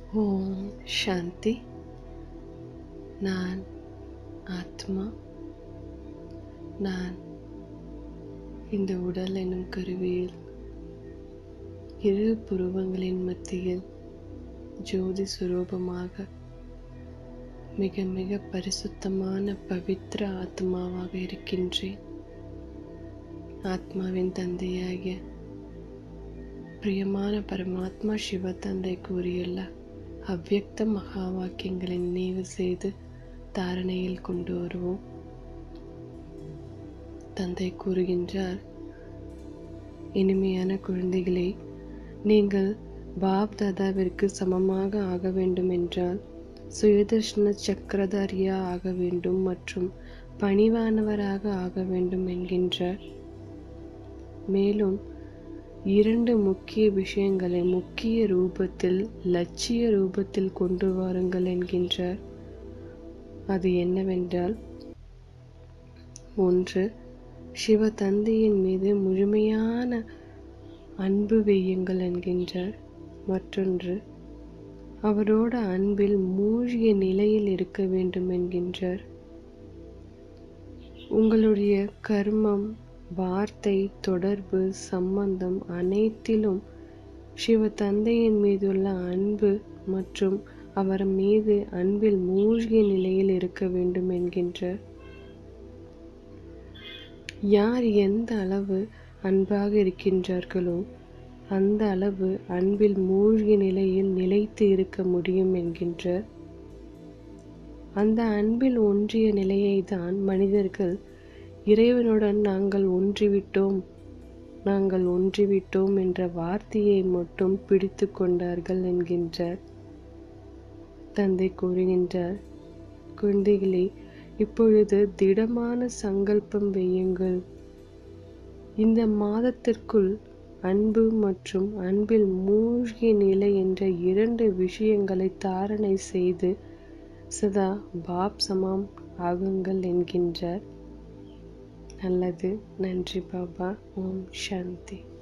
ஓம் சாந்தி நான் ஆத்மா நான் இந்த உடல் எனும் கருவியில் இரு புருவங்களின் மத்தியில் ஜோதி சுரூபமாக மிக மிக பரிசுத்தமான பவித்ர ஆத்மாவாக இருக்கின்றேன் ஆத்மாவின் தந்தையாகிய பிரியமான பரமாத்மா சிவ தந்தை கூறியுள்ள அவ்வியக்த மகா வாக்கியங்களை நினைவு செய்து தாரணையில் கொண்டு வருவோம் தந்தை கூறுகின்றார் இனிமையான குழந்தைகளே நீங்கள் பாப் தாதாவிற்கு சமமாக ஆக வேண்டும் என்றால் சுயதர்ஷன சக்கரதாரியா ஆக வேண்டும் மற்றும் பணிவானவராக ஆக வேண்டும் என்கின்றார் மேலும் இரண்டு முக்கிய விஷயங்களை முக்கிய ரூபத்தில் லட்சிய ரூபத்தில் கொண்டு வாருங்கள் என்கின்றார் அது என்னவென்றால் ஒன்று சிவ தந்தையின் மீது முழுமையான அன்பு வையுங்கள் என்கின்றார் மற்றொன்று அவரோட அன்பில் மூழ்கிய நிலையில் இருக்க வேண்டும் என்கின்றார் உங்களுடைய கர்மம் வார்த்தை தொடர்பு சம்பந்தம் அனைத்திலும் சிவ தந்தையின் மீதுள்ள அன்பு மற்றும் அவர் மீது அன்பில் மூழ்கிய நிலையில் இருக்க வேண்டும் என்கின்றார் யார் எந்த அளவு அன்பாக இருக்கின்றார்களோ அந்த அளவு அன்பில் மூழ்கிய நிலையில் நிலைத்து இருக்க முடியும் என்கின்றார் அந்த அன்பில் ஒன்றிய நிலையை தான் மனிதர்கள் இறைவனுடன் நாங்கள் ஒன்றிவிட்டோம் நாங்கள் ஒன்றிவிட்டோம் என்ற வார்த்தையை மட்டும் பிடித்து கொண்டார்கள் என்கின்றார் தந்தை கூறுகின்றார் குழந்தைகளே இப்பொழுது திடமான சங்கல்பம் வையுங்கள் இந்த மாதத்திற்குள் அன்பு மற்றும் அன்பில் மூழ்கிய நிலை என்ற இரண்டு விஷயங்களை தாரணை செய்து சதா பாப் சமாம் ஆகுங்கள் என்கின்றார் நல்லது நன்றி பாபா ஓம் சாந்தி